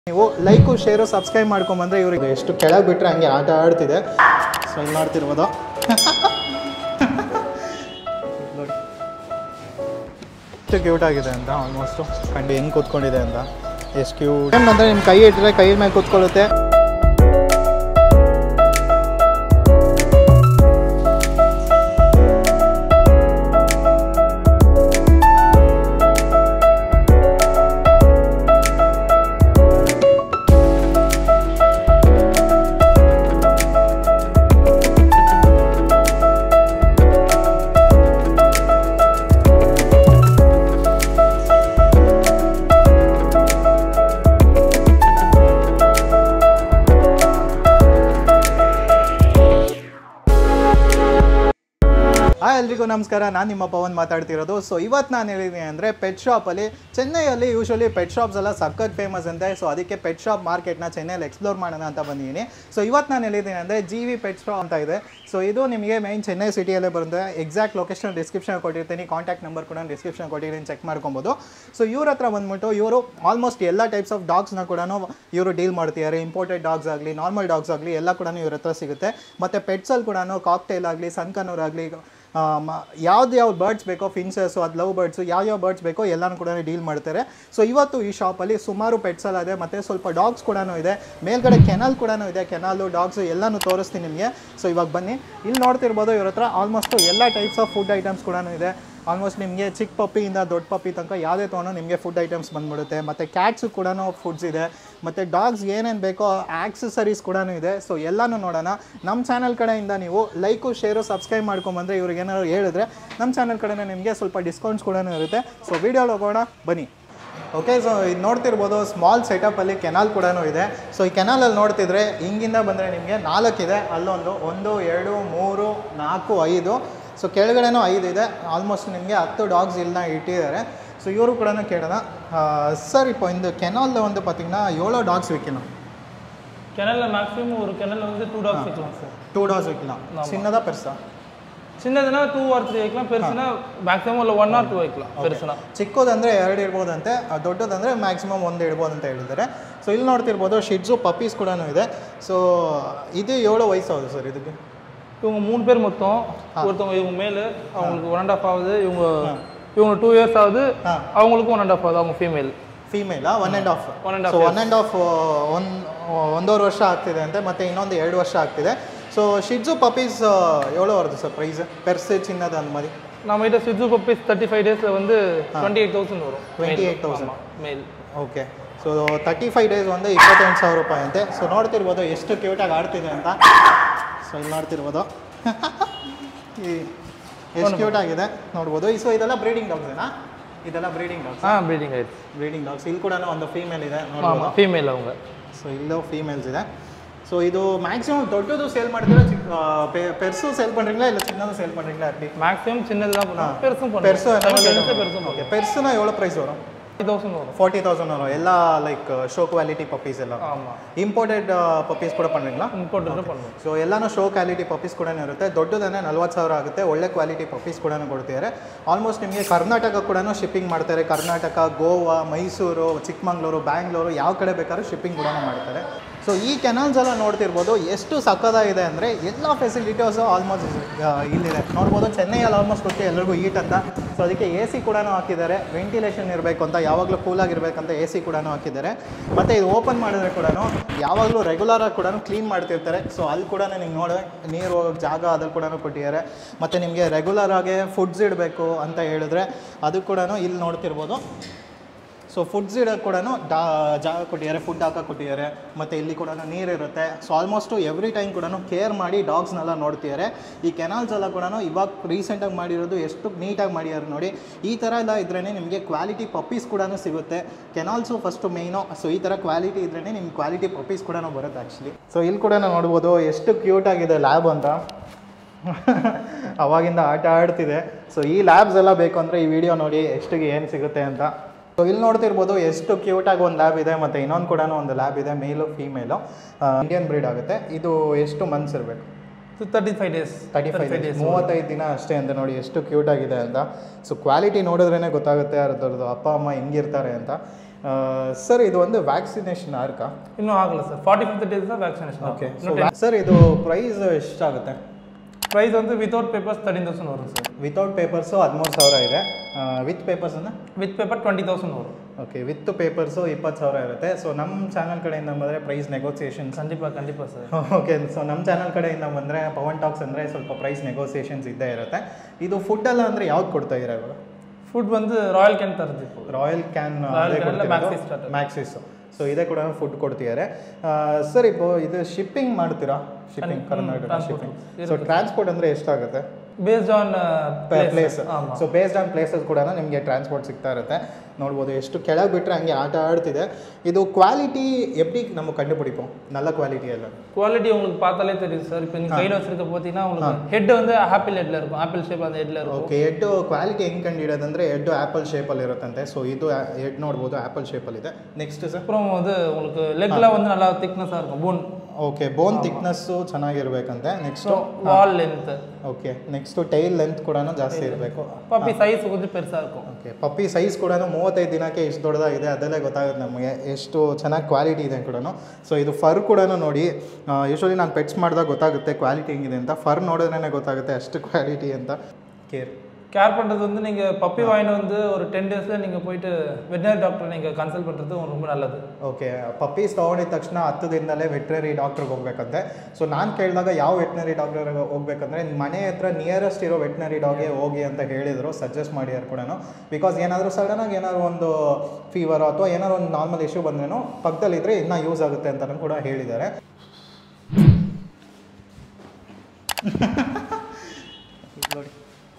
ನೀವು like share subscribe ಮಾಡ್ಕೊಂಬಂದ್ರೆ ಇವ್ರಿಗೆ ಎಷ್ಟು ಕೆಳಗೆ ಬಿಟ್ಟರೆ ಹಂಗೆ ಆಟ ಆಡ್ತಿದೆ ಸೊ ಇಲ್ಲಿ ಮಾಡ್ತಿರ್ಬೋದು ನೋಡಿ ಎಷ್ಟು ಕ್ಯೂಟ್ ಆಗಿದೆ ಅಂತ ಆಲ್ಮೋಸ್ಟು ಕಂಡು ಹೆಂಗೆ ಕೂತ್ಕೊಂಡಿದೆ ಅಂತ ಎಷ್ಟು ಕ್ಯೂಟ್ ಅಂದರೆ ನಿಮ್ಮ ಕೈ ಇಟ್ಟರೆ ಕೈ ಮೇಲೆ ಕೂತ್ಕೊಳ್ಳುತ್ತೆ ಹಾಯ್ ಎಲ್ರಿಗೂ ನಮಸ್ಕಾರ ನಾನು ನಿಮ್ಮ ಪವನ್ ಮಾತಾಡ್ತಿರೋದು ಸೊ ಇವತ್ತು ನಾನು ಹೇಳಿದ್ದೀನಿ ಅಂದರೆ ಪೆಟ್ ಶಾಪಲ್ಲಿ ಚೆನ್ನೈಯಲ್ಲಿ ಯೂಶ್ವಲಿ ಪೆಟ್ ಶಾಪ್ಸ್ ಎಲ್ಲ ಸಖತ್ ಫೇಮಸ್ ಅಂತೆ ಸೊ ಅದಕ್ಕೆ ಪೆಟ್ ಶಾಪ್ ಮಾರ್ಕೆಟ್ನ ಚೆನ್ನೈಯಲ್ಲಿ ಎಕ್ಸ್ಪ್ಲೋರ್ ಮಾಡೋಣ ಅಂತ ಬಂದಿದ್ದೀನಿ ಸೊ ಇವತ್ತು ನಾನು ಹೇಳಿದ್ದೀನಿ ಅಂದರೆ ಜಿ ವಿ ಪೆಟ್ ಶಾಪ್ ಅಂತ ಇದೆ ಸೊ ಇದು ನಿಮಗೆ ಮೈನ್ ಚೆನ್ನೈ ಸಿಟಿಯಲ್ಲೇ ಬರುತ್ತೆ ಎಕ್ಸಾಕ್ಟ್ ಲೊಕೇಶನ್ ಡಿಸ್ಕ್ರಿಪ್ಷನ್ ಕೊಟ್ಟಿರ್ತೀನಿ ಕಾಂಟ್ಯಾಕ್ಟ್ ನಂಬರ್ ಕೂಡ ಡಿಸ್ಕ್ರಿಪ್ಷನ್ ಕೊಟ್ಟಿದ್ದೀನಿ ಚೆಕ್ ಮಾಡ್ಕೊಬೋದು ಸೊ ಇವ್ರ ಹತ್ರ ಬಂದ್ಬಿಟ್ಟು ಇವರು ಆಲ್ಮೋಸ್ಟ್ ಎಲ್ಲ ಟೈಪ್ಸ್ ಆಫ್ ಡಾಗ್ಸ್ನ ಕೂಡ ಇವರು ಡೀಲ್ ಮಾಡ್ತಿದ್ದಾರೆ ಇಂಪೋರ್ಟೆಡ್ ಡಾಗ್ಸ್ ಆಗಲಿ ನಾರ್ಮಲ್ ಡಾಗ್ಸ್ ಆಗಲಿ ಎಲ್ಲ ಕೂಡ ಇವ್ರ ಹತ್ರ ಸಿಗುತ್ತೆ ಮತ್ತು ಪೆಟ್ಸಲ್ಲಿ ಕೂಡ ಕಾಕ್ಟೇಲ್ ಆಗಲಿ ಸನ್ಕನೂರ್ ಆಗಲಿ ಯಾವ್ದು ಯಾವ್ದು ಬರ್ಡ್ಸ್ ಬೇಕೋ ಫಿನ್ಸಸ್ಸು ಅದು ಲವ್ ಬರ್ಡ್ಸು ಯಾವ ಯಾವ ಬರ್ಡ್ಸ್ ಬೇಕೋ ಎಲ್ಲನೂ ಕೂಡ ಡೀಲ್ ಮಾಡ್ತಾರೆ ಸೊ ಇವತ್ತು ಈ ಶಾಪಲ್ಲಿ ಸುಮಾರು ಪೆಟ್ಸ್ ಎಲ್ಲ ಇದೆ ಮತ್ತು ಸ್ವಲ್ಪ ಡಾಗ್ಸ್ ಕೂಡ ಇದೆ ಮೇಲ್ಗಡೆ ಕೆನಲ್ ಕೂಡ ಇದೆ ಕೆನಾಲು ಡಾಗ್ಸು ಎಲ್ಲನೂ ತೋರಿಸ್ತೀನಿ ನಿಮಗೆ ಸೊ ಇವಾಗ ಬನ್ನಿ ಇಲ್ಲಿ ನೋಡ್ತಿರ್ಬೋದು ಇವ್ರ ಹತ್ರ ಆಲ್ಮೋಸ್ಟು ಎಲ್ಲ ಟೈಪ್ಸ್ ಆಫ್ ಫುಡ್ ಐಟಮ್ಸ್ ಕೂಡ ಇದೆ ಆಲ್ಮೋಸ್ಟ್ ನಿಮಗೆ ಚಿಕ್ಕ ಪಪ್ಪಿಯಿಂದ ದೊಡ್ಡ ಪಪ್ಪಿ ತನಕ ಯಾವುದೇ ತೊಗೊಂಡು ನಿಮಗೆ ಫುಡ್ ಐಟಮ್ಸ್ ಬಂದ್ಬಿಡುತ್ತೆ ಮತ್ತು ಕ್ಯಾಟ್ಸು ಕೂಡ ಫುಡ್ಸ್ ಇದೆ ಮತ್ತು ಡಾಗ್ಸ್ ಏನೇನು ಬೇಕೋ ಆಕ್ಸೆಸರೀಸ್ ಕೂಡ ಇದೆ ಸೊ ಎಲ್ಲನೂ ನೋಡೋಣ ನಮ್ಮ ಚಾನಲ್ ಕಡೆಯಿಂದ ನೀವು ಲೈಕು ಶೇರು ಸಬ್ಸ್ಕ್ರೈಬ್ ಮಾಡ್ಕೊಂಬಂದರೆ ಇವ್ರಿಗೆ ಏನಾದ್ರು ಹೇಳಿದ್ರೆ ನಮ್ಮ ಚಾನಲ್ ಕಡೆನೇ ನಿಮಗೆ ಸ್ವಲ್ಪ ಡಿಸ್ಕೌಂಟ್ಸ್ ಕೂಡ ಇರುತ್ತೆ ಸೊ ವೀಡಿಯೋ ಹೋಗೋಣ ಬನ್ನಿ ಓಕೆ ಸೊ ಇದು ನೋಡ್ತಿರ್ಬೋದು ಸ್ಮಾಲ್ ಸೆಟಪ್ಪಲ್ಲಿ ಕೆನಾಲ್ ಕೂಡ ಇದೆ ಸೊ ಈ ಕೆನಾಲಲ್ಲಿ ನೋಡ್ತಿದ್ರೆ ಹಿಂಗಿಂದ ಬಂದರೆ ನಿಮಗೆ ನಾಲ್ಕಿದೆ ಅಲ್ಲೊಂದು ಒಂದು ಎರಡು ಮೂರು ನಾಲ್ಕು ಐದು ಸೊ ಕೆಳಗಡೆನೂ ಐದು ಇದೆ ಆಲ್ಮೋಸ್ಟ್ ನಿಮಗೆ ಹತ್ತು ಡಾಗ್ಸ್ ಇಲ್ಲನ್ನ ಇಟ್ಟಿದ್ದಾರೆ ಸೊ ಇವರು ಕೂಡ ಕೇಳೋಣ ಸರ್ இப்போ இந்த கெனாலில் வந்து பார்த்தீங்கன்னா எவ்வளோ டாக்ஸ் வைக்கணும் கிணல்ல மேக்ஸிமம் ஒரு கிணல்ல வந்து டூ டாக்ஸ் வைக்கலாம் சார் டூ டாக்ஸ் வைக்கலாம் சின்னதாக பெருசா சின்னதுனா டூ ஆர் த்ரீ வைக்கலாம் பெருசுனா மேக்ஸிமம் இல்லை ஒன் ಆರ್ ಟು வைக்கலாம் பெருசுனா ಚಿಕ್ಕದಂದರೆ ಎರಡು ಇಡ್ಬೋದಂತೆ ಆ ದೊಡ್ಡದಂದರೆ ಮ್ಯಾಕ್ಸಿಮಮ್ ಒಂದು ಇಡ್ಬೋದು ಅಂತ ಹೇಳಿದ್ದಾರೆ ಸೊ ಇಲ್ಲಿ ನೋಡ್ತಿರ್ಬೋದು ಶಿಡ್ಸು ಪಪ್ಪೀಸ್ ಕೂಡ ಇದೆ ಸೊ ಇದು ಏಳು ವಯಸ್ಸಾகுது ಸರ್ ಇದಕ್ಕೆ இவங்க மூணு பேர் மொத்தம் ஒருத்தவங்க இவங்க மேலு அவங்களுக்கு ஒன் அண்ட் ஆஃப் ஆகுது இவங்க இவங்க டூ இயர்ஸ் ஆகுது ஆ. அவங்களுக்கும் ஒன் அண்ட் ಆಫ್ ಆகுது அவங்க ஃபீமேல் ಫೀಮೇಲಾ one and half One and so one and half one ಒಂದೂವರೆ ವರ್ಷ ಆಗ್ತಿದೆ ಅಂತೆ ಮತ್ತು ಇನ್ನೊಂದು ಎರಡು ವರ್ಷ ಆಗ್ತಿದೆ ಸೊ ಶಿಡ್ಸು ಪಪ್ಪೀಸ್ ಎவ்வளோ வருது ಸರ್ ப்ரைஸு பெருசு சின்னது அந்த மாதிரி நம்ம கிட்ட சிட்ஜு பப்பீஸ் தேர்ட்டி ஃபைவ் டேஸில் வந்து டுவெண்ட்டி எயிட் தௌசண்ட் வரும் 28,000. Male okay so thirty five days ಒಂದು ಇಪ್ಪತ್ತೆಂಟು ಸಾವಿರ ರೂಪಾಯಿ ಅಂತೆ ಸೊ ನೋಡ್ತಿರ್ಬೋದು ಎಷ್ಟು ಕ್ಯೂಟಾಗಿ ಆಡ್ತಿದೆ ಅಂತ ಸೊ ಇಲ್ಲಿ ನೋಡ್ತಿರ್ಬೋದು ಈ ಎಷ್ಟು ಕ್ಯೂಟ್ ಆಗಿದೆ ನೋಡ್ಬೋದು ಸೊ ಇದೆಲ್ಲ ಬ್ರೀಡಿಂಗ್ ಡಾಗ್ಸೇನಾ ಇದೆಲ್ಲ ಬ್ರೀಡಿಂಗ್ ಡಾಗ್ಸ್ ஆ ப்ரீடிங் ஆயிடுச்சு ಬ್ರೀಡಿಂಗ್ ಡಾಗ್ಸ್ ಇಲ್ಲಿ ಕೂಡ ಒಂದು ಫೀಮೇಲ್ ಇದೆ ನೋಡ್ಬೋದು ஆமாம் ஃபீமேல் அவங்க ಸೊ ಇಲ್ಲೂ ಫೀಮೇಲ್ಸ್ ಇದೆ ಸೊ ಇದು ಮ್ಯಾಕ್ಸಿಮಮ್ ದೊಡ್ಡದು ಸೇಲ್ ಮಾಡ್ತೀರಾ ಚಿಕ್ಕ ಆ, ಪೆ- ಪೆರ್ಸು ಸೇಲ್ பண்ணுறீங்களா இல்லை சின்னதும் சேல் பண்ணுறீங்களா எப்படி மேக்ஸிமம் சின்னது தான் பண்ணுவோம் பெருசும் பெருசு பண்ணுவோம் பெருசு பெருசும் ஓகே பெருசுனா எவ்வளோ ப்ரைஸ் வரும் ஃபைவ் தௌசண்ட் வரும் ಫಾರ್ಟಿ ತೌಸಂಡ್ வரும் ಎಲ್ಲ ಲೈಕ್ ಶೋ ಕ್ವಾಲಿಟಿ ಪಪ್ಪೀಸ್ ಎಲ್ಲ ஆமாம் ಇಂಪೋರ್ಟೆಡ್ ಪಪ್ಪೀಸ್ ಕೂಡ பண்ணுறீங்களா இம்போர்ட்டடும் பண்ணுவோம் ಸೊ ಎಲ್ಲಾನು ಶೋ ಕ್ವಾಲಿಟಿ ಪಪ್ಪೀಸ್ ಕೂಡ ಇರುತ್ತೆ ದೊಡ್ಡದನ್ನೇ ನಲ್ವತ್ತು ಸಾವಿರ ಆಗುತ್ತೆ ಒಳ್ಳೆ ಕ್ವಾಲಿಟಿ ಪಪ್ಪೀಸ್ ಕೂಡ ಕೊಡ್ತಿದ್ದಾರೆ ಆಲ್ಮೋಸ್ಟ್ ನಿಮಗೆ ಕರ್ನಾಟಕ ಕೂಡ ಶಿಪ್ಪಿಂಗ್ ಮಾಡ್ತಾರೆ ಕರ್ನಾಟಕ ಗೋವಾ ಮೈಸೂರು ಚಿಕ್ಕಮಂಗ್ಳೂರು ಬ್ಯಾಂಗ್ಳೂರು ಯಾವ ಕಡೆ ಬೇಕಾದ್ರೂ ಶಿಪ್ಪಿಂಗ್ ಕೂಡ ಮಾಡ್ತಾರೆ ಸೊ ಈ ಕೆನಾಲ್ಸ್ ಎಲ್ಲ ನೋಡ್ತಿರ್ಬೋದು ಎಷ್ಟು ಸಕ್ಕದಾಗಿದೆ ಅಂದರೆ ಎಲ್ಲ ಫೆಸಿಲಿಟೀಸು ಆಲ್ಮೋಸ್ಟ್ ಇಲ್ಲಿದೆ ನೋಡ್ಬೋದು ಚೆನ್ನೈಯಲ್ಲಿ ಆಲ್ಮೋಸ್ಟ್ ಗೊತ್ತು ಎಲ್ರಿಗೂ ಈಟ್ ಅಂತ ಸೊ ಅದಕ್ಕೆ ಎ ಸಿ ಕೂಡ ಹಾಕಿದ್ದಾರೆ ವೆಂಟಿಲೇಷನ್ ಇರಬೇಕು ಅಂತ ಯಾವಾಗಲೂ ಕೂಲಾಗಿರ್ಬೇಕಂತ ಎ ಸಿ ಕೂಡ ಹಾಕಿದ್ದಾರೆ ಮತ್ತು ಇದು ಓಪನ್ ಮಾಡಿದ್ರೆ ಕೂಡ ಯಾವಾಗಲೂ ರೆಗ್ಯುಲರ್ ಆಗಿ ಕೂಡ ಕ್ಲೀನ್ ಮಾಡ್ತಿರ್ತಾರೆ ಸೊ ಅಲ್ಲಿ ಕೂಡ ನಿಮ್ಗೆ ನೋಡಿ ನೀರು ಹೋಗೋಕ್ಕೆ ಜಾಗ ಅದ್ರಲ್ಲಿ ಕೂಡ ಕೊಟ್ಟಿದ್ದಾರೆ ಮತ್ತು ನಿಮಗೆ ರೆಗ್ಯುಲರ್ ಆಗಿ ಫುಡ್ಸ್ ಇಡಬೇಕು ಅಂತ ಹೇಳಿದ್ರೆ ಅದು ಕೂಡ ಇಲ್ಲಿ ನೋಡ್ತಿರ್ಬೋದು ಸೊ ಫುಡ್ಸ್ ಇಡೋಕ್ಕೆ ಕೂಡ ಡಾ ಜಾಗ ಕೊಟ್ಟಿದ್ದಾರೆ ಫುಡ್ ಹಾಕಕ್ಕೆ ಕೊಟ್ಟಿದ್ದಾರೆ ಮತ್ತು ಇಲ್ಲಿ ಕೂಡ ನೀರಿರುತ್ತೆ ಸೊ ಆಲ್ಮೋಸ್ಟು ಎವ್ರಿ ಟೈಮ್ ಕೂಡ ಕೇರ್ ಮಾಡಿ ಡಾಗ್ಸ್ನೆಲ್ಲ ನೋಡ್ತಿದ್ದಾರೆ ಈ ಕೆನಾಲ್ಸ್ ಎಲ್ಲ ಕೂಡ ಇವಾಗ ರೀಸೆಂಟಾಗಿ ಮಾಡಿರೋದು ಎಷ್ಟು ನೀಟಾಗಿ ಮಾಡಿದ್ದಾರೆ ನೋಡಿ ಈ ಥರ ಎಲ್ಲ ಇದ್ರೇ ನಿಮಗೆ ಕ್ವಾಲಿಟಿ ಪಪ್ಪೀಸ್ ಕೂಡ ಸಿಗುತ್ತೆ ಕೆನಾಲ್ಸು ಫಸ್ಟು ಮೇಯ್ನು ಸೊ ಈ ಥರ ಕ್ವಾಲಿಟಿ ಇದ್ರೇ ನಿಮ್ಗೆ ಕ್ವಾಲಿಟಿ ಪಪ್ಪೀಸ್ ಕೂಡ ಬರುತ್ತೆ ಆ್ಯಕ್ಚುಲಿ ಸೊ ಇಲ್ಲಿ ಕೂಡ ನೋಡ್ಬೋದು ಎಷ್ಟು ಕ್ಯೂಟಾಗಿದೆ ಲ್ಯಾಬ್ ಅಂತ ಅವಾಗಿಂದ ಆಟ ಆಡ್ತಿದೆ ಸೊ ಈ ಲ್ಯಾಬ್ಸ್ ಎಲ್ಲ ಬೇಕು ಅಂದರೆ ಈ ವಿಡಿಯೋ ನೋಡಿ ಎಷ್ಟಿಗೆ ಏನು ಸಿಗುತ್ತೆ ಅಂತ ಸೊ ಇಲ್ಲಿ ನೋಡ್ತಿರ್ಬೋದು ಎಷ್ಟು ಕ್ಯೂಟಾಗಿ ಒಂದು ಲ್ಯಾಬ್ ಇದೆ ಮತ್ತು ಇನ್ನೊಂದು ಕೂಡ ಒಂದು ಲ್ಯಾಬ್ ಇದೆ ಮೇಲು ಫೀಮೇಲು ಇಂಡಿಯನ್ ಬ್ರೀಡ್ ಆಗುತ್ತೆ ಇದು ಎಷ್ಟು ಮಂತ್ಸ್ ಇರಬೇಕು thirty five days thirty five days ಮೂವತ್ತೈದು ದಿನ ಅಷ್ಟೇ ಅಂತ ನೋಡಿ ಎಷ್ಟು ಕ್ಯೂಟ್ ಆಗಿದೆ ಅಂತ ಸೊ ಕ್ವಾಲಿಟಿ ನೋಡಿದ್ರೇ ಗೊತ್ತಾಗುತ್ತೆ ಅದ್ರದ್ದು ಅಪ್ಪ ಅಮ್ಮ ಹೆಂಗಿರ್ತಾರೆ ಅಂತ ಸರ್ ಇದು ಒಂದು ವ್ಯಾಕ್ಸಿನೇಷನ್ ಆರ್ಕಾ ಇನ್ನೂ ಆಗಲ್ಲ sir forty fifth days vaccination okay sir ಇದು ಪ್ರೈಸ್ ಎಷ್ಟಾಗುತ್ತೆ ಪ್ರೈಸ್ வந்து ವಿತೌಟ್ ಪೇಪರ್ಸ್ ತರ್ಟೀನ್ ತೌಸಂಡ್ ವரும் ಸರ್ ವಿತೌಟ್ ಪೇಪರ್ಸು ಹದಿಮೂರು ಸಾವಿರ ಇದೆ ವಿತ್ ಪೇಪರ್ಸ್ ಅಂದ್ರೆ ವಿತ್ ಪೇಪರ್ ಟ್ವೆಂಟಿ ತೌಸಂಡ್ ವரும் ಓಕೆ ವಿತ್ ಪೇಪರ್ಸು ಇಪ್ಪತ್ತು ಸಾವಿರ ಇರುತ್ತೆ ಸೊ ನಮ್ಮ ಚಾನಲ್ ಕಡೆಯಿಂದ ಬಂದರೆ ಪ್ರೈಸ್ ನೆಗೋಸಿಯೇಷನ್ಸ್ கண்டிப்பா கண்டிப்பா சார் ಓಕೆ ಸೊ ನಮ್ಮ ಚಾನಲ್ ಕಡೆಯಿಂದ ಬಂದರೆ ಪವನ್ ಟಾಕ್ಸ್ ಅಂದರೆ ಸ್ವಲ್ಪ ಪ್ರೈಸ್ ನೆಗೋಸಿಯೇಷನ್ಸ್ ಇದ್ದೇ ಇರುತ್ತೆ ಇದು ಫುಡ್ಡೆಲ್ಲ ಅಂದರೆ ಯಾವ್ದು ಕೊಡ್ತಾ ಇದ್ದೀರಾ ಇವಾಗ ಫುಡ್ வந்து ರಾಯಲ್ ಕ್ಯಾನ್ ತರದು இப்போ ರಾಯಲ್ ಕ್ಯಾನ್ Royal Can ಅಲ್ಲ, Maxis starter. ಮ್ಯಾಕ್ಸಿಸ್ ಸೊ ಇದೇ ಕೂಡ ಫುಡ್ ಕೊಡ್ತಿದ್ದಾರೆ ಸರ್ இப்போ ಇದು ಶಿಪ್ಪಿಂಗ್ ಮಾಡ್ತೀರಾ shipping Karnataka transport shipping so transport ಅಂದರೆ ಎಷ್ಟಾಗುತ್ತೆ ಬೇಸ್ಡ್ ಆನ್ ಪ್ಲೇಸ್ ஆமா ಸೊ ಬೇಸ್ಡ್ ಆನ್ ಪ್ಲೇಸಸ್ ಕೂಡ ನಿಮಗೆ ಟ್ರಾನ್ಸ್ಪೋರ್ಟ್ ಸಿಗ್ತಾ ಇರುತ್ತೆ ನೋಡ್ಬೋದು ಎಷ್ಟು ಕೆಳಗೆ ಬಿಟ್ಟರೆ ಹಂಗೆ ಆಟ ಆಡ್ತಿದೆ ಇದು ಕ್ವಾಲಿಟಿ எப்படி நம்ம கண்டுபிடிப்போம் நல்ல குவாலிட்டி எல்லாம் குவாலிட்டி உங்களுக்கு பார்த்தாலே தெரியும் சார் இப்போ நீங்கள் கையில் வச்சிருக்க பார்த்தீங்கன்னா உங்களுக்கு ஹெட் வந்து ஆப்பிள் ஹெட்ல இருக்கும் ஆப்பிள் ஷேப் அந்த ஹெட்ல இருக்கும் ಓಕೆ ಹೆಡ್ ಕ್ವಾಲಿಟಿ ಹೆಂಗೆ ಕಂಡಿಡೋದಂದ್ರೆ ಹೆಡ್ ಆ್ಯಪಲ್ ಶೇಪಲ್ಲಿ ಇರುತ್ತಂತೆ ಸೊ ಇದು ಹೆಡ್ ನೋಡ್ಬೋದು ಆ್ಯಪಲ್ ಶೇಪಲ್ಲಿದೆ ನೆಕ್ಸ್ಟ್ ಸರ್ அப்புறம் வந்து உங்களுக்கு லெக்லாம் வந்து நல்லா திக்னஸாக இருக்கும் போன் ಓಕೆ ಬೋನ್ ಥಿಕ್ನೆಸ್ಸು ಚೆನ್ನಾಗಿರ್ಬೇಕಂತೆ ನೆಕ್ಸ್ಟು வால் length okay next tail length ಕೂಡ ಜಾಸ್ತಿ ಇರಬೇಕು பப்பி சைஸ் கொஞ்சம் பெருசாக இருக்கும் ಓಕೆ ಪಪ್ಪಿ ಸೈಜ್ ಕೂಡ ಮೂವತ್ತೈದು ದಿನಕ್ಕೆ ಇಷ್ಟು ದೊಡ್ಡದಾಗಿದೆ ಅದರಲ್ಲೇ ಗೊತ್ತಾಗುತ್ತೆ ನಮಗೆ ಎಷ್ಟು ಚೆನ್ನಾಗಿ ಕ್ವಾಲಿಟಿ ಇದೆ ಕೂಡ ಸೊ ಇದು ಫರ್ ಕೂಡ ನೋಡಿ ಯೂಶ್ವಲಿ ನಾನು ಪೆಟ್ಸ್ ಮಾಡಿದಾಗ ಗೊತ್ತಾಗುತ್ತೆ ಕ್ವಾಲಿಟಿ ಹೆಂಗಿದೆ ಅಂತ ಫರ್ ನೋಡಿದ್ರೇ ಗೊತ್ತಾಗುತ್ತೆ ಅಷ್ಟು ಕ್ವಾಲಿಟಿ ಅಂತ ಕೇರ್ கேர் பண்ணுறது வந்து நீங்கள் பப்பி வாங்கிட்டு வந்து ஒரு டென் டேஸில் நீங்கள் போயிட்டு வெட்டினரி டாக்டர் நீங்கள் கன்சல்ட் பண்ணுறது ரொம்ப நல்லது ಓಕೆ ಪಪ್ಪೀಸ್ ತೊಗೊಂಡಿದ ತಕ್ಷಣ ಹತ್ತು ದಿನದಲ್ಲೇ ವೆಟ್ರರಿ ಡಾಕ್ಟ್ರಿಗೆ ಹೋಗ್ಬೇಕಂತೆ ಸೊ ನಾನು ಕೇಳಿದಾಗ ಯಾವ ವೆಟ್ನರಿ ಡಾಕ್ಟರ್ ಹೋಗ್ಬೇಕಂದ್ರೆ ನಿಮ್ಮ ಮನೆ ಹತ್ರ ನಿಯರೆಸ್ಟ್ ಇರೋ ವೆಟ್ನರಿ ಡಾಗ್ಗೆ ಹೋಗಿ ಅಂತ ಹೇಳಿದರು ಸಜೆಸ್ಟ್ ಮಾಡಿದಾರೆ ಕೂಡ ಬಿಕಾಸ್ ಏನಾದರೂ ಸಡನ್ನಾಗಿ ಏನಾದ್ರು ಒಂದು ಫೀವರ್ ಅಥವಾ ಏನಾದ್ರು ಒಂದು ನಾರ್ಮಲ್ ಇಶ್ಯೂ ಬಂದ್ರೇನು ಪಕ್ಕದಲ್ಲಿದ್ದರೆ ಇನ್ನೂ ಯೂಸ್ ಆಗುತ್ತೆ ಅಂತ ಕೂಡ ಹೇಳಿದ್ದಾರೆ ನೋಡಿ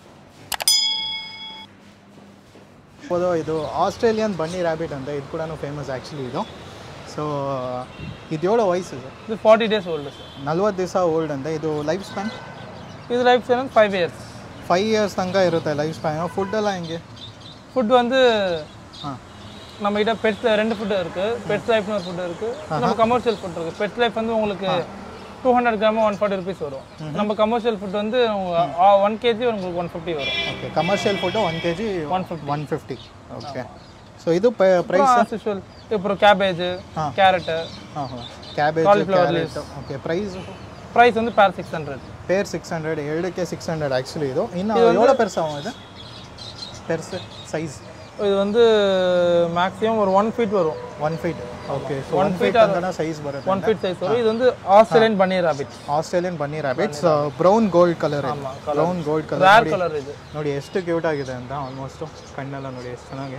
ಹೌದು ಇದು ಆಸ್ಟ್ರೇಲಿಯನ್ ಬನ್ನಿ ರ್ಯಾಬಿಟ್ ಅಂತ ಇದು ಕೂಡ ಫೇಮಸ್ ಆ್ಯಕ್ಚುಲಿ ಇದು ಸೊ ಇದು ಏಳು ವಯಸ್ಸು ಸರ್ இது ஃபார்ட்டி டேஸ் ஓல்டு சார் ನಲ್ವತ್ತು ದಿವಸ ಓಲ್ಡ್ ಅಂತ ಇದು ಲೈಫ್ ಸ್ಪ್ಯಾನ್ இது lifestyle five years five years ತನಕ ಇರುತ್ತೆ ಲೈಫ್ ಸ್ಪ್ಯಾನ್ ಫುಡ್ ಎಲ್ಲ ಹೆಂಗೆ ஃபுட் வந்து ಹಾಂ நம்ம கிட்ட பெட்ஸ் ரெண்டு ஃபுட் இருக்கு பெட்ஸ் லைஃப்னு ஒரு ஃபுட் இருக்கு நம்ம கமர்ஷியல் ஃபுட் இருக்கு பெட்ஸ் லைஃப் வந்து உங்களுக்கு two hundred gram one forty rupees வரும் நம்ம கமர்ஷியல் ஃபுட் வந்து ஒன் கேஜி உங்களுக்கு ஒன் ஃபிஃப்டி வரும் okay commercial food one K G one fifty one fifty okay so ಇದು ಪ್ರೈಸ್ ஆஸ் யூஷுவல் அப்புறம் கேபேஜ் ஆ. கேரட்டு ಹಾಂ ಹಾಂ cabbage Cauliflower carrot okay price price வந்து pair six hundred pair six hundred ಎರಡಕ್ಕೆ six hundred actually ಇದು ಇನ್ನು ಏಳು ಪೆರ್ಸ್ ಅವ ಇದು ಪೆರ್ಸ್ ಸೈಜ್ இது வந்து மேக்ஸிமம் ஒரு ஒன் ஃபீட் வரும் one feet okay so one feet ಅಂತ ಸೈಜ್ ಬರುತ್ತೆ ஒன் ஃபீட் சைஸ் வரும் இது வந்து Australian bunny rabbit Australian bunny rabbits brown gold colour brown gold colour rare colour இது ನೋಡಿ ಎಷ್ಟು ಕ್ಯೂಟ್ ಆಗಿದೆ ಅಂತ ಆಲ್ಮೋಸ್ಟು ಕಣ್ಣೆಲ್ಲ ನೋಡಿ ಎಷ್ಟು ಚೆನ್ನಾಗಿ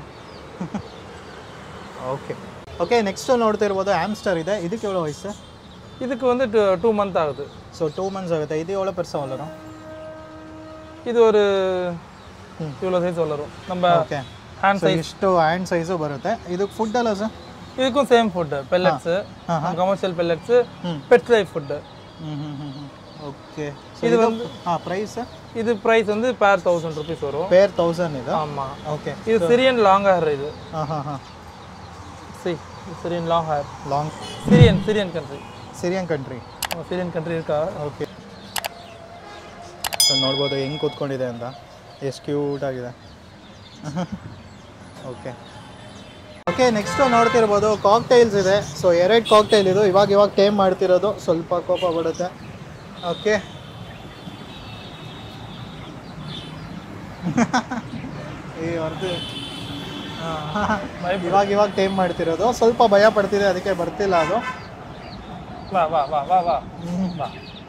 ಓಕೆ ಓಕೆ ನೆಕ್ಸ್ಟ್ ನೋಡ್ತಿರ್ಬೋದು ಆಮ್ಸ್ಟರ್ ಇದೆ ಇದಕ್ಕೆ ಎவ்வளோ ವಯಸ್ಸು இதுக்கு வந்து டூ மந்த் ஆகுது ಸೊ ಟೂ ಮಂತ್ಸ್ ಆಗುತ್ತೆ ಇದು ಎவ்வளோ ಪೆರ್ಸ ವಲ್ಲರು இது ஒரு இவ்வளோ சைஸ் வளரும் நம்ம ಓಕೆ ஹேண்ட் ಸೊ ಇಷ್ಟು ಹ್ಯಾಂಡ್ ಸೈಜು ಬರುತ್ತೆ ಇದಕ್ಕೆ ಫುಡ್ ಅಲ್ಲ ಸರ್ இதுக்கும் same food pellets commercial pellets pet life food ಹ್ಞೂ ಹ್ಞೂ ಹ್ಞೂ ಹ್ಞೂ ಓಕೆ ಇದು ಒಂದು ಹಾಂ ಪ್ರೈಸ್ இது ப்ரைஸ் வந்து பேர் தௌசண்ட் ருபீஸ் வரும் ಪೇರ್ ತೌಸಂಡ್ ಇದು ஆமாம் ಓಕೆ இது சிரியன் லாங் ஹேர் இது ಹಾಂ ಹಾಂ ಹಾಂ சி Syrian long hair long Syrian Syrian country Syrian country Syrian country இருக்கா ಓಕೆ ಸೊ ನೋಡ್ಬೋದು ಹೆಂಗೆ ಕೂತ್ಕೊಂಡಿದೆ ಅಂತ ಎಷ್ಟು ಕ್ಯೂಟ್ ಆಗಿದೆ ಓಕೆ ಓಕೆ ನೆಕ್ಸ್ಟು ನೋಡ್ತಿರ್ಬೋದು ಕಾಕ್ಟೈಲ್ಸ್ ಇದೆ ಸೊ ಎರಡು ಕಾಕ್ಟೈಲ್ ಇದು ಇವಾಗ ಇವಾಗ ಟೇಮ್ ಮಾಡ್ತಿರೋದು ಸ್ವಲ್ಪ ಕೋಪ ಬಿಡುತ್ತೆ ಓಕೆ ಈ ಹೊರತು ಇವಾಗ ಇವಾಗ ಟೇಮ್ ಮಾಡ್ತಿರೋದು ಸ್ವಲ್ಪ ಭಯ ಪಡ್ತಿದೆ ಅದಕ್ಕೆ ಬರ್ತಿಲ್ಲ ಅದು வா வா வா வா வா வா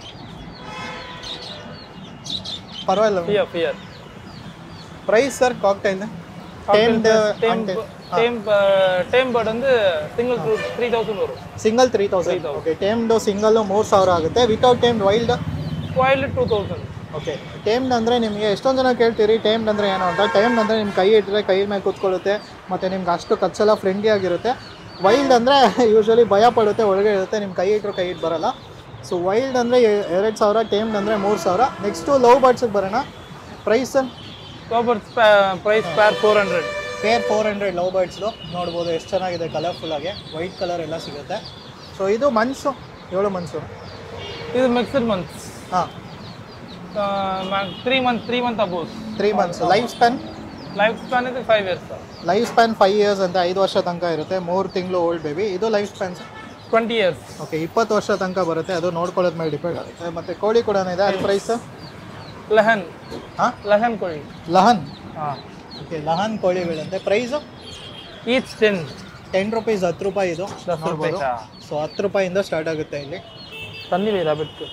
ಪರವಾಗಿಲ್ಲ pair pair price sir cockatiel tamed tame tame tame bird வந்து சிங்கிள் த்ரீ தௌசண்ட் வரும் single three thousand okay tamed single ಮೂರು ಸಾವಿರ ಆಗುತ್ತೆ without tamed wild wild two thousand okay tamed ಅಂದರೆ ನಿಮಗೆ ಎಷ್ಟೊಂದು ಜನ ಕೇಳ್ತೀರಿ ಟೇಮ್ಡ್ ಅಂದರೆ ಏನು ಅಂತ ಟೇಮ್ಡ್ ಅಂದರೆ ನಿಮ್ಮ ಕೈ ಇಟ್ಟರೆ ಕೈ ಮೇಲೆ ಕೂತ್ಕೊಳ್ಳುತ್ತೆ ಮತ್ತು ನಿಮ್ಗೆ ಅಷ್ಟು ಕಚ್ಚೆಲ್ಲ ಫ್ರೆಂಡ್ಲಿ ಆಗಿರುತ್ತೆ ವೈಲ್ಡ್ ಅಂದರೆ ಯೂಶ್ವಲಿ ಭಯ ಪಡುತ್ತೆ ಒಳಗೆ ಇರುತ್ತೆ ನಿಮ್ಮ ಕೈ ಇಟ್ಟರು ಕೈ ಇಟ್ಟು ಬರಲ್ಲ ಸೊ ವೈಲ್ಡ್ ಅಂದರೆ ಎರಡು ಸಾವಿರ ಟೇಮ್ಡ್ ಅಂದರೆ ಮೂರು ಸಾವಿರ ನೆಕ್ಸ್ಟು ಲವ್ ಬರ್ಡ್ಸಿಗೆ ಬರೋಣ ಪ್ರೈಸ್ ಗೋಬರ್ಸ್ price pair four hundred pair four hundred love ಬರ್ಡ್ಸ್ದು ನೋಡ್ಬೋದು ಎಷ್ಟು ಚೆನ್ನಾಗಿದೆ ಕಲರ್ಫುಲ್ಲಾಗಿ ವೈಟ್ ಕಲರ್ ಎಲ್ಲ ಸಿಗುತ್ತೆ ಸೊ ಇದು ಮನ್ಸು ಏಳು ಮನ್ಸು ಇದು ಮಿಕ್ಸ್ಡ್ ಮಂತ್ಸ್ ಹಾಂ three month three month above three months life span life span ಇದು five years life span five years ಅಂತ ಐದು ವರ್ಷ ತನಕ ಇರುತ್ತೆ ಮೂರು ತಿಂಗಳು ಓಲ್ಡ್ ಬೇಬಿ ಇದು life span twenty years okay ಇಪ್ಪತ್ತು ವರ್ಷ ತನಕ ಬರುತ್ತೆ ಅದು ನೋಡ್ಕೊಳ್ಳೋದ್ ಮೇಲೆ ಡಿಪೆಂಡ್ ಆಗುತ್ತೆ ಮತ್ತೆ ಕೋಳಿ ಕೂಡ ಇದೆ ಅದು ಪ್ರೈಸ್ ಲೆಹನ್ ಹಾಂ ಲೆಹನ್ ಕೋಳಿ ಲಹನ್ ಹಾಂ ಓಕೆ ಲಹನ್ ಕೋಳಿಗಳಂತೆ price each ten ten rupees ಹತ್ತು ರೂಪಾಯಿ ಇದು ದಸ್ ರೂಪಾಯಿ ಸೊ ಹತ್ತು ರೂಪಾಯಿಂದ ಸ್ಟಾರ್ಟ್ ಆಗುತ್ತೆ ಇಲ್ಲಿ ತನ್ನಿ ಬಿಟ್ಟು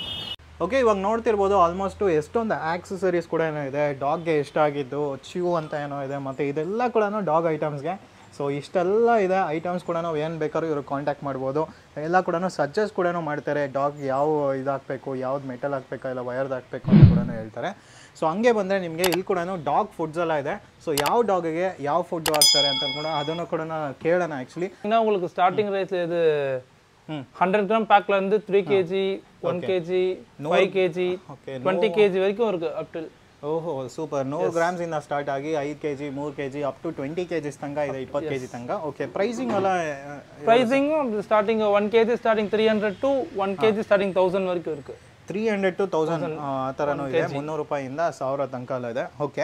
ಓಕೆ ಇವಾಗ ನೋಡ್ತಿರ್ಬೋದು ಆಲ್ಮೋಸ್ಟು ಎಷ್ಟೊಂದು ಆಕ್ಸೆಸರೀಸ್ ಕೂಡ ಏನೋ ಇದೆ ಡಾಗ್ಗೆ ಎಷ್ಟಾಗಿದ್ದು ಚ್ಯೂ ಅಂತ ಏನೋ ಇದೆ ಮತ್ತು ಇದೆಲ್ಲ ಕೂಡ ಡಾಗ್ ಐಟಮ್ಸ್ಗೆ ಸೊ ಇಷ್ಟೆಲ್ಲ ಇದೆ ಐಟಮ್ಸ್ ಕೂಡ ನಾವು ಏನು ಬೇಕಾದ್ರೂ ಇವ್ರಿಗೆ ಕಾಂಟ್ಯಾಕ್ಟ್ ಮಾಡ್ಬೋದು ಎಲ್ಲ ಕೂಡ ಸಜೆಸ್ಟ್ ಕೂಡ ಮಾಡ್ತಾರೆ ಡಾಗ್ ಯಾವ ಇದಾಗಬೇಕು ಯಾವ್ದು ಮೆಟಲ್ ಹಾಕ್ಬೇಕು ಇಲ್ಲ ವಯರ್ದು ಹಾಕಬೇಕು ಅಂತ ಕೂಡ ಹೇಳ್ತಾರೆ ಸೊ ಹಂಗೆ ಬಂದರೆ ನಿಮಗೆ ಇಲ್ಲಿ ಕೂಡ ಡಾಗ್ ಫುಡ್ಸ್ ಎಲ್ಲ ಇದೆ ಸೊ ಯಾವ ಡಾಗಿಗೆ ಯಾವ ಫುಡ್ ಹಾಕ್ತಾರೆ ಅಂತ ಕೂಡ ಅದನ್ನು ಕೂಡ ಕೇಳೋಣ ಆ್ಯಕ್ಚುಲಿ என்ன உங்களுக்கு ஸ்டார்டிங் ரேஸ் இது ம். ஹண்ட்ரட் கிராம் பேக்ல இருந்து three K G one K G five K G okay twenty K G வரைக்கும் இருக்கு அப் டு ಓಹೋ ಸೂಪರ್ ನೂರು ಗ್ರಾಮ್ಸ್ ಇಂದ ಸ್ಟಾರ್ಟ್ ಆಗಿ ಐದು ಕೆ ಜಿ ಮೂರು K G up to twenty K Gs ತನಕ ಇದೆ ಇಪ್ಪತ್ತು ಕೆ ಜಿ ತನಕ ಓಕೆ ಪ್ರೈಸಿಂಗ್ ಎಲ್ಲ ப்ரைஸிங்கும் starting one K G starting three hundred to one K G starting thousand வரைக்கும் இருக்கு ತ್ರೀ ಹಂಡ್ರೆಡ್ ಟು ತೌಸಂಡ್ ಆ ಥರನೂ ಇದೆ ಮುನ್ನೂರು ರೂಪಾಯಿಂದ ಸಾವಿರ ತನಕ ಎಲ್ಲ ಇದೆ ಓಕೆ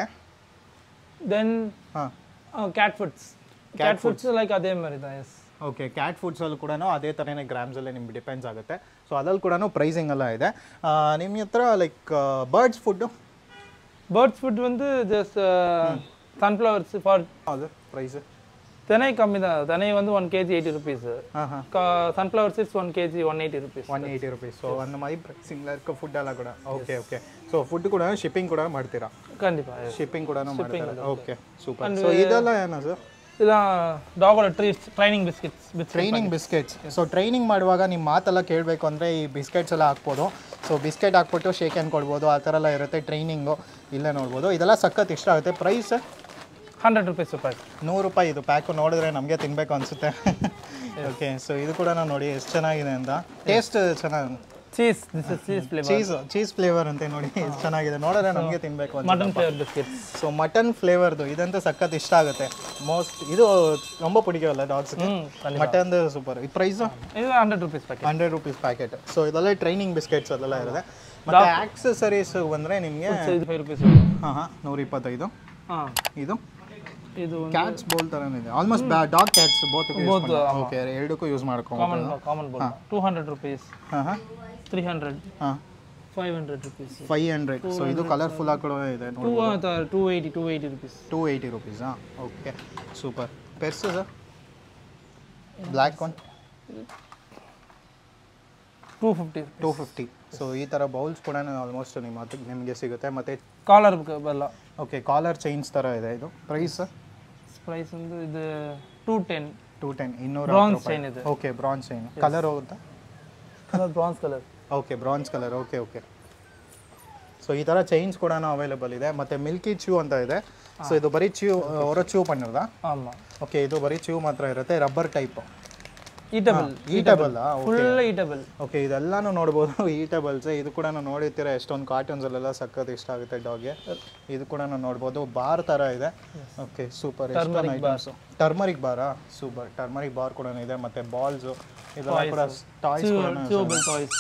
தென் ಹಾಂ cat foods cat foods like அதே மாதிரி தான் எஸ் ಓಕೆ ಕ್ಯಾಟ್ ಫುಡ್ಸಲ್ಲಿ ಕೂಡ ಅದೇ ಥರನೇ ಗ್ರಾಮ್ಸಲ್ಲೇ ನಿಮ್ಗೆ ಡಿಪೆಂಡ್ಸ್ ಆಗುತ್ತೆ ಸೊ ಅದ್ರಲ್ಲಿ ಕೂಡ ಪ್ರೈಸಿಂಗ್ ಎಲ್ಲ ಇದೆ ಆ, ನಿಮ್ಮ ಹತ್ರ like birds food birds food வந்து ஜஸ்ட் சன்ஃப்ளவர்ஸ் ஃபார் ಹೌದು ಪ್ರೈಸ್ தினை கம்மி தான் தினை வந்து ஒன் கேஜி எயிட்டி ருபீஸ் ಹಾಂ ಹಾಂ sunflower seeds one K G one eighty rupees one eighty rupees so அந்த மாதிரி ಪ್ರೈಸಿಂಗ್ ಇருக்கு ಫುಡ್ ಎಲ್ಲ ಕೂಡ ಓಕೆ ಓಕೆ ಸೊ ಫುಡ್ ಕೂಡ ಶಿಪ್ಪಿಂಗ್ ಕೂಡ ಮಾಡ್ತೀರಾ கண்டிப்பா yes. ಶಿಪ್ಪಿಂಗ್ ಕೂಡ ಮಾಡ್ತಾರೆ ಓಕೆ ಸೂಪರ್ ಸೊ ಇದೆಲ್ಲ ಏನು ಸರ್ இதெல்லாம் டாகோட treats training biscuits biscuit training biscuits so training ಮಾಡುವಾಗ ನಿಮ್ಮ ಮಾತೆಲ್ಲ ಕೇಳಬೇಕು ಅಂದರೆ ಈ ಬಿಸ್ಕೆಟ್ಸ್ ಎಲ್ಲ ಹಾಕ್ಬೋದು ಸೊ ಬಿಸ್ಕೆಟ್ ಹಾಕ್ಬಿಟ್ಟು ಶೇಕ್ ಹ್ಯಾಂಡ್ ಕೊಡ್ಬೋದು ಆ ಥರ ಎಲ್ಲ ಇರುತ್ತೆ ಟ್ರೈನಿಂಗು ಇಲ್ಲೇ ನೋಡ್ಬೋದು ಇದೆಲ್ಲ ಸಖತ್ ಇಷ್ಟ ಆಗುತ್ತೆ ಪ್ರೈಸ್ ஹண்ட்ரட் ருபீஸ் பேக் ನೂರು ರೂಪಾಯಿ ಇದು ಪ್ಯಾಕು ನೋಡಿದ್ರೆ ನಮಗೆ ತಿನ್ನಬೇಕು ಅನಿಸುತ್ತೆ ಓಕೆ ಸೊ ಇದು ಕೂಡ ನೋಡಿ ಎಷ್ಟು ಚೆನ್ನಾಗಿದೆ ಅಂತ ಟೇಸ್ಟ್ ಚೆನ್ನಾಗಿ cheese this is cheese flavour cheese cheese flavour ಅಂತ ನೋಡಿ ಎಷ್ಟು ಚೆನ್ನಾಗಿದೆ ನೋಡಿದ್ರೆ ನಮಗೆ ತಿನ್ನಬೇಕು ಅಂತ mutton flavour biscuits so mutton ಫ್ಲೇವರ್ದು ಇದಂತೂ ಸಖತ್ ಇಷ್ಟ ಆಗುತ್ತೆ ಮೋಸ್ಟ್ ಇದು ரொம்ப பிடிக்கும்ல ಡಾಗ್ಸ್ಗೆ ம் கண்டிப்பா ಮಟನ್ದು ಸೂಪರ್ ಈ ಪ್ರೈಸು இது hundred rupees packet hundred rupees packet so ಇದೆಲ್ಲ ಟ್ರೈನಿಂಗ್ ಬಿಸ್ಕೆಟ್ಸ್ ಅದೆಲ್ಲ ಇರುತ್ತೆ ಮತ್ತೆ ಆಕ್ಸೆಸರೀಸ್ ಬಂದರೆ ನಿಮಗೆ இது ஃபைவ் ருபீஸ் வரும் ಹಾಂ ಹಾಂ ನೂರ ಇಪ್ಪತ್ತೈದು ஆ ಇದು இது வந்து ಕ್ಯಾಟ್ಸ್ ಬೋಲ್ ಥರನೇ ಇದೆ almost dog cats both okay ಎರಡಕ್ಕೂ ಯೂಸ್ ಮಾಡ್ಕೊಂಡು common common bowl two hundred rupees ಹಾಂ ಹಾಂ ತ್ರೀ ಹಂಡ್ರೆಡ್ ಹಾಂ five hundred rupees five hundred so ಇದು ಕಲರ್ಫುಲ್ ಆಗಿ ಕೂಡ ಇದೆ ನೋಡಿ two two eighty two eighty rupees two eighty ರುಪೀಸಾ ಓಕೆ ಸೂಪರ್ ಪೆರ್ಸ್ sir black one two fifty two fifty so ಈ ಥರ ಬೌಲ್ಸ್ ಕೂಡ ಆಲ್ಮೋಸ್ಟ್ ನಿಮ್ಮ ಹತ್ರ ನಿಮಗೆ ಸಿಗುತ್ತೆ ಮತ್ತು ಕಾಲರ್ ಬೆಲ್ಲ ಓಕೆ ಕಾಲರ್ ಚೈನ್ಸ್ ಥರ ಇದೆ ಇದು ಪ್ರೈಸ್ ಪ್ರೈಸ್ வந்து ಇದು ಟೂ ಟೆನ್ ಟೂ ಟೆನ್ ಇನ್ನೂರ ಬ್ರಾನ್ಸ್ ಚೈನ್ ಇದೆ ಓಕೆ ಬ್ರಾನ್ಸ್ ಚೈನ್ ಕಲರ್ ಹೋಗುತ್ತಾ colour bronze colour okay bronze colour okay okay so ಈ ಥರ ಚೈನ್ಸ್ ಕೂಡ ಅವೈಲೇಬಲ್ ಇದೆ ಮತ್ತು ಮಿಲ್ಕಿ ಚ್ಯೂ ಅಂತ ಇದೆ ಸೊ ಇದು ಬರೀ ಚ್ಯೂ ಹೊರ ಚ್ಯೂ ಪಣ್ಣಿರ್ದಾ ஆமாம் ಓಕೆ ಇದು ಬರೀ ಚ್ಯೂ ಮಾತ್ರ ಇರುತ್ತೆ rubber type eatable eatable full eatable okay ಇದೆಲ್ಲಾನು ನೋಡ್ಬೋದು ಈಟಬಲ್ಸ್ ಇದು ಕೂಡ ನೋಡಿರ್ತೀರ ಎಷ್ಟೊಂದು ಕಾರ್ಟೂನ್ಸಲ್ಲೆಲ್ಲ ಸಖತ್ ಇಷ್ಟ ಆಗುತ್ತೆ ಡಾಗ್ಗೆ ಇದು ಕೂಡ ನೋಡ್ಬೋದು ಬಾರ್ ಥರ ಇದೆ ಓಕೆ ಸೂಪರ್ ಟರ್ಮರಿಕ್ ಬಾರಾ ಸೂಪರ್ ಟರ್ಮರಿಕ್ ಬಾರ್ ಕೂಡ ಇದೆ ಮತ್ತೆ ಬಾಲ್ಸು ಇದೆಲ್ಲ ಕೂಡ ಟಾಯ್ಸ್ ಕೂಡ ಟ್ಯೂಬಲ್ toys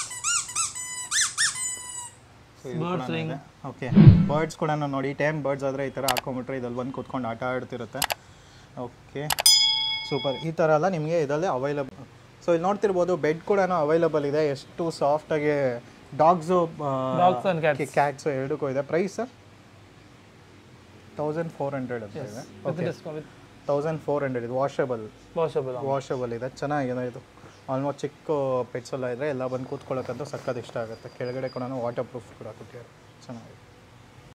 birds ring okay birds ಕೂಡ ನೋಡಿ ಟೈಮ್ ಬರ್ಡ್ಸ್ ಆದರೆ ಈ ಥರ ಹಾಕೊಂಬಿಟ್ರೆ ಇದಲ್ಲಿ ಬಂದು ಕೂತ್ಕೊಂಡು ಆಟ ಆಡ್ತಿರುತ್ತೆ ಓಕೆ ಸೂಪರ್ ಈ ಥರ ಎಲ್ಲ ನಿಮಗೆ ಇದಲ್ಲೇ ಅವೈಲಬಲ್ ಸೊ ಇಲ್ಲಿ ನೋಡ್ತಿರ್ಬೋದು ಬೆಡ್ ಕೂಡ ಅವೈಲಬಲ್ ಇದೆ ಎಷ್ಟು ಸಾಫ್ಟಾಗಿ dogs dogs and cats cats ಎರಡಕ್ಕೂ ಇದೆ ಪ್ರೈಸ್ ತೌಸಂಡ್ ಫೋರ್ ಹಂಡ್ರೆಡ್ ಅಂತ ಇದೆ with discount with thousand four hundred ಇದು ವಾಷಬಲ್ ವಾಷಬಲ್ ವಾಷಬಲ್ ಇದೆ ಚೆನ್ನಾಗಿದೆ ಇದು ಆಲ್ಮೋಸ್ಟ್ ಚಿಕ್ಕ ಪೆಟ್ಸ್ ಎಲ್ಲ ಇದ್ರೆ ಎಲ್ಲ ಬಂದು ಕೂತ್ಕೊಳ್ಳೋಕ್ಕಂತೂ ಸಕ್ಕತ್ ಇಷ್ಟ ಆಗುತ್ತೆ ಕೆಳಗಡೆ ಕೂಡ ವಾಟರ್ ಪ್ರೂಫ್ ಕೂಡ ಕೊಟ್ಟಿದ್ದಾರೆ ಚೆನ್ನಾಗಿದೆ